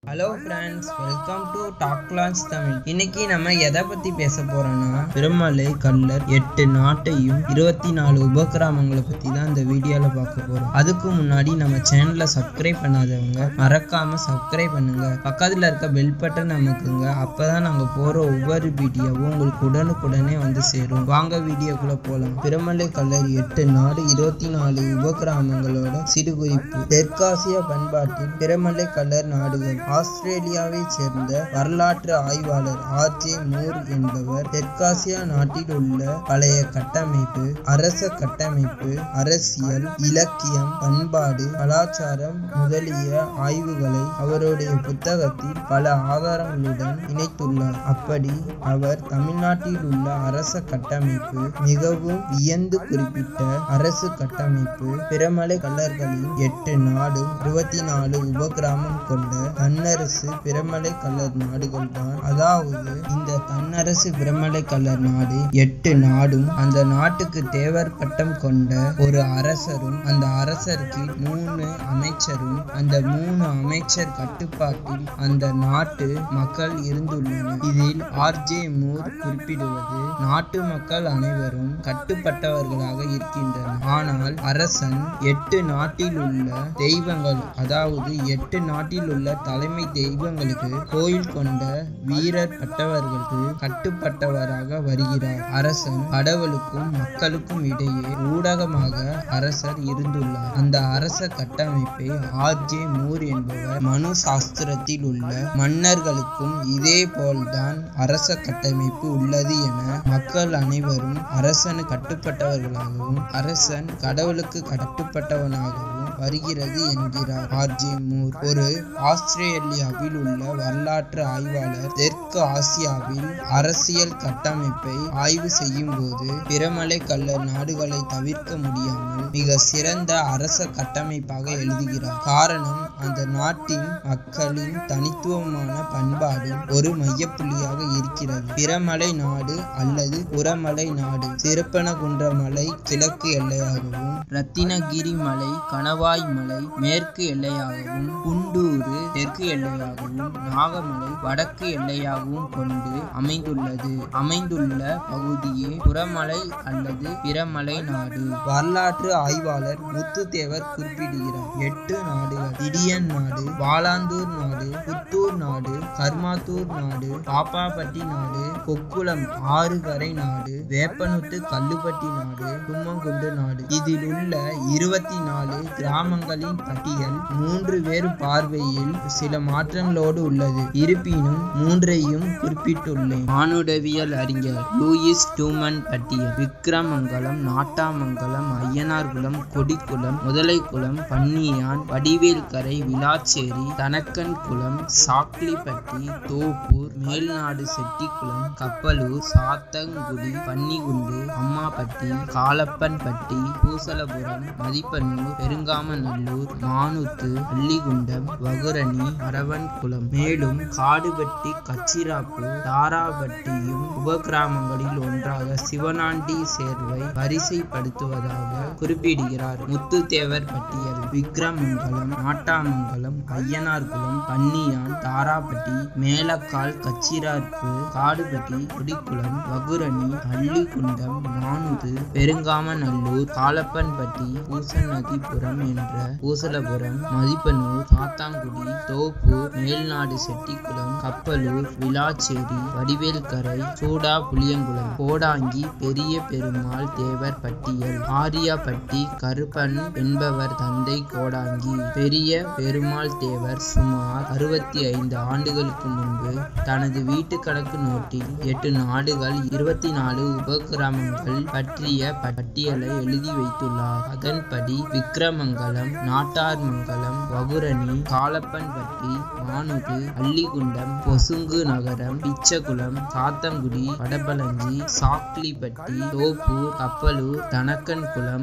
Hello friends welcome to talk launch Tamil இன்னைக்கு நம்ம எதை பத்தி பேச போறோம்னா திருமலை கல்லர் எட்டு நாட்டையும் இருபத்தி நாலு உபகிராமங்களை பத்தி தான் இந்த வீடியோல பார்க்க போறோம் அதுக்கு முன்னாடி நம்ம சேனலை சப்ஸ்கிரைப் பண்ணாதவங்க மறக்காம சப்ஸ்கிரைப் பண்ணுங்க பக்கத்துல இருக்க பெல் பட்டன் அமைக்குங்க அப்பதான் நாங்க போற ஒவ்வொரு வீடியோவும் உங்களுக்கு உடனுக்குடனே வந்து சேரும் வாங்க வீடியோக்குள்ள போலாம் திருமலை கல்லர் எட்டு நாடு இருபத்தி நாலு உபகிராமங்களோட சிறுகுறிப்பு தெற்காசிய பண்பாட்டில் பிரமலை கல்லர் நாடுகள் ஆஸ்திரேலியாவை சேர்ந்த வரலாற்று ஆய்வாளர் ஆர் ஜே மூர் என்பவர் தெற்காசியா நாட்டில் உள்ள பழைய கட்டமைப்பு அரச கட்டமைப்பு அரசியல் இலக்கியம் பண்பாடு கலாச்சாரம் முதலிய ஆய்வுகளை அவருடைய புத்தகத்தில் பல ஆதாரங்களுடன் இணைத்துள்ளார் அப்படி அவர் தமிழ்நாட்டில் உள்ள அரச கட்டமைப்பு மிகவும் வியந்து குறிப்பிட்ட அரசு கட்டமைப்பு பிரமலை கல்லர்களின் எட்டு நாடும் இருபத்தி நாலு உபகிராமம் கொண்ட தன்னரசு பிரமலை கல்லர் நாடுகள் தான் அதாவது இந்த தன்னரசு பிரமலை கல்லர் நாடு எட்டு நாடும் அந்த நாட்டுக்கு தேவர் பட்டம் கொண்ட ஒரு அரசரும் அந்த அரசருக்கு மூணு அமைச்சரும் அந்த மூணு அமைச்சர் கட்டுப்பாட்டில் அந்த நாட்டு மக்கள் இருந்துள்ளனர் இதில் ஆர்ஜே மூர் குறிப்பிடுவது நாட்டு மக்கள் அனைவரும் கட்டுப்பட்டவர்களாக இருக்கின்றனர் ஆனால் அரசன் எட்டு நாட்டில் உள்ள தெய்வங்கள் அதாவது எட்டு நாட்டில் உள்ள தலைமை தெய்வங்களுக்கு கோயில் கொண்ட வீரர் பட்டவர்களுக்கு கட்டுப்பட்டவராக வருகிறார் அரசன் கடவுளுக்கும் மக்களுக்கும் இடையே ஊடகமாக அரசர் இருந்துள்ளார் அந்த அரச கட்டமைப்பை ஆர் ஜே மூர் என்பவர் மனு சாஸ்திரத்தில் உள்ள மன்னர்களுக்கும் இதே போல்தான் அரச கட்டமைப்பு உள்ளது என மக்கள் அனைவரும் அரசனு கட்டுப்பட்டவர்களாகவும் அரசன் கடவுளுக்கு கட்டுப்பட்டவனாகவும் வருகிறது என்கிறார் ஆர் ஜே மூர் ஒரு ஆஸ்திரேலியாவில் உள்ள வரலாற்று ஆய்வாளர் தெற்கு ஆசியாவில் அரசியல் கட்டமைப்பை ஆய்வு செய்யும் போது பிரமலை கல்லர் நாடுகளை தவிர்க்க முடியாமல் மிக சிறந்த அரச கட்டமைப்பாக எழுதுகிறார் காரணம் அந்த நாட்டின் மக்களின் தனித்துவமான பண்பாடும் ஒரு மையப்புள்ளியாக இருக்கிறது பிரமலை நாடு அல்லது புறமலை நாடு சிறப்பனகுன்ற மலை கிழக்கு எல்லையாகவும் ரத்தினகிரி மலை கணவாய் மலை மேற்கு எல்லையாகவும் குண்டூரு தெற்கு எல்லையாகவும் நாகமலை வடக்கு எல்லையாகவும் கொண்டு அமைந்துள்ளது அமைந்துள்ள பகுதியே புறமலை அல்லது பிறமலை நாடு வரலாற்று ஆய்வாளர் முத்துத்தேவர் குறிப்பிடுகிறார் எட்டு நாடுகள் இடியன் நாடு வாலாந்தூர் நாடு புத்தூர் நாடு கர்மாத்தூர் நாடு பாப்பாப்பட்டி நாடு கொக்குளம் ஆறுகரை நாடு வேப்பனுத்து கல்லுப்பட்டி நாடு கும்மங்குண்டு நாடு இதில் உள்ள இருபத்தி நாலு கிராமங்களின் பட்டியல் மூன்று வேறு பார்வையில் சில மாற்றங்களோடு உள்ளது இருப்பினும் மூன்றையும் குறிப்பிட்டுள்ளேன் மானுடவியல் அறிஞர் லூயிஸ் டூமன் பட்டியல் விக்ரமங்கலம் நாட்டாமங்கலம் ஐயனார்குளம் கொடிக்குளம் முதலைக்குளம் பன்னியான் வடிவேல்கரை விளாச்சேரி தனக்கன்குளம் சாக்லிப்பட்டி தோப்பூர் மேல்நாடு செட்டிக்குளம் கப்பலூர் சாத்தங்குடி பன்னிகுண்டு அம்மாப்பட்டி காலப்பன்பட்டி பூசலபுரம் மதிப்பன்னூர் பெருங்காமநல்லூர் மானூத்து அள்ளிகுண்டம் வகுரணி அரவன்குளம் மேலும் காடுபட்டி கச்சிராப்பு தாராபட்டியும் உபகிராமங்களில் ஒன்றாக சிவனாண்டி சேர்வை வரிசைப்படுத்துவதாக குறிப்பிடுகிறார் முத்துத்தேவர் பட்டியல் விக்ரமங்கலம் நாட்டாமங்கலம் ஐயனார்குளம் பன்னியான் தாராப்பட்டி மேலக்கால் கச்சிராப்பு காடுபட்டி கொடிக்குளம் வகுரணி அள்ளிகுண்டம் மானுது பெருங்காமநல்லூர் காலப்பன்பட்டி பூசநதிபுரம் என்ற பூசலபுரம் மதிப்பனூர் சாத்தாங்குடி தோப்பூர் மேல்நாடு செட்டிக்குளம் கப்பலூர் விளாச்சேரி வடிவேல்கரை சூடா புளியங்குளம் கோடாங்கி பெரிய பெருமாள் தேவர் பட்டியல் ஆரியாப்பட்டி கருப்பன் என்பவர் தந்தை கோடாங்கி பெரிய பெருமாள் தேவர் சுமார் அறுபத்தி ஐந்து ஆண்டுகளுக்கு முன்பு தனது வீட்டு கணக்கு நோட்டில் எட்டு நாடுகள் இருபத்தி நாலு உபகிராமங்கள் பற்றிய பட்டியலை எழுதி வைத்துள்ளார் அதன்படி விக்ரமங்கலம் நாட்டார்மங்கலம் வகுரணி காலப்பன்பட்டி மானுது அள்ளிகுண்டம் பொசுங்கு நகரம் பிச்சகுளம் சாத்தங்குடி வடபழஞ்சி சாக்லிப்பட்டி தோப்பூர் கப்பலூர் தனக்கன்குளம்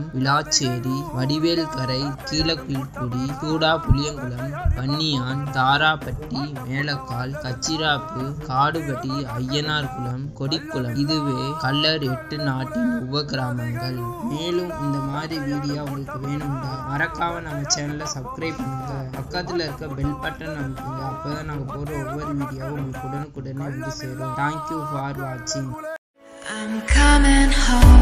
விளாச்சேரி வடிவேல்கரை கீழக்கில்குடி சூடா புளியங்குளம் பன்னியான் தாராப்பட்டி பட்டி மேலக்கால் கச்சிராப்பு காடுபட்டி ஐயனார்குளம் கொடிக்குளம் இதுவே கல்லர் எட்டு நாட்டின் உப கிராமங்கள் மேலும் இந்த மாதிரி வீடியோ உங்களுக்கு வேணும்னா மறக்காம நம்ம சேனலை சப்ஸ்கிரைப் பண்ணுங்க பக்கத்துல இருக்க பெல் பட்டன் அமுக்குங்க அப்பதான் நாங்க போடுற ஒவ்வொரு வீடியோவும் உங்களுக்கு உடனுக்குடனே வந்து சேரும் தேங்க்யூ ஃபார் வாட்சிங் I'm coming home.